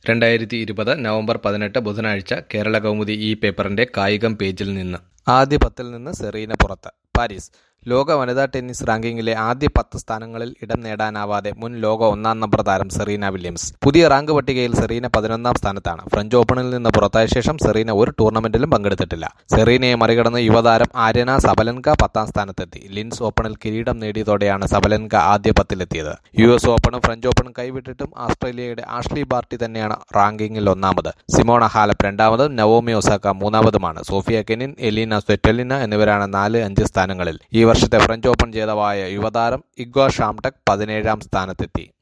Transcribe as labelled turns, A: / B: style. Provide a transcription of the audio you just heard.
A: രണ്ടായിരത്തി ഇരുപത് നവംബർ പതിനെട്ട് ബുധനാഴ്ച കേരള കൗമുദി ഈ പേപ്പറിന്റെ കായികം പേജിൽ നിന്ന് ആദ്യ പത്തിൽ നിന്ന് സെറീന പുറത്ത് പാരീസ് ലോക വനിതാ ടെന്നീസ് റാങ്കിങ്ങിലെ ആദ്യ പത്ത് സ്ഥാനങ്ങളിൽ ഇടം നേടാനാവാതെ മുൻ ലോക ഒന്നാം നമ്പർ താരം സെറീന വില്യംസ് പുതിയ റാങ്ക് പട്ടികയിൽ സെറീന പതിനൊന്നാം സ്ഥാനത്താണ് ഫ്രഞ്ച് ഓപ്പണിൽ നിന്ന് പുറത്തായ ശേഷം സെറീന ഒരു ടൂർണമെന്റിലും പങ്കെടുത്തിട്ടില്ല സെറീനയെ മറികടന്ന് യുവതാരം ആര്യന സബലൻക പത്താം സ്ഥാനത്തെത്തി ലിൻസ് ഓപ്പണിൽ കിരീടം നേടിയതോടെയാണ് സബലൻക ആദ്യ പത്തിലെത്തിയത് യു എസ് ഓപ്പണും ഫ്രഞ്ച് ഓപ്പണും കൈവിട്ടിട്ടും ആസ്ട്രേലിയയുടെ ആഷ്ലി ബാർട്ടി തന്നെയാണ് റാങ്കിങ്ങിൽ ഒന്നാമത് സിമോണ ഹാലപ്പ് രണ്ടാമതും നവോമി ഒസാക്ക മൂന്നാമതുമാണ് സോഫിയ കെനിൻ എലീന സ്വെറ്റലിന എന്നിവരാണ് നാല് അഞ്ച് സ്ഥാനങ്ങളിൽ ഈ വർഷത്തെ ഫ്രഞ്ച് ഓപ്പൺ ജേതാവായ യുവതാരം ഇഗ്വ ഷാംടെക് പതിനേഴാം സ്ഥാനത്തെത്തി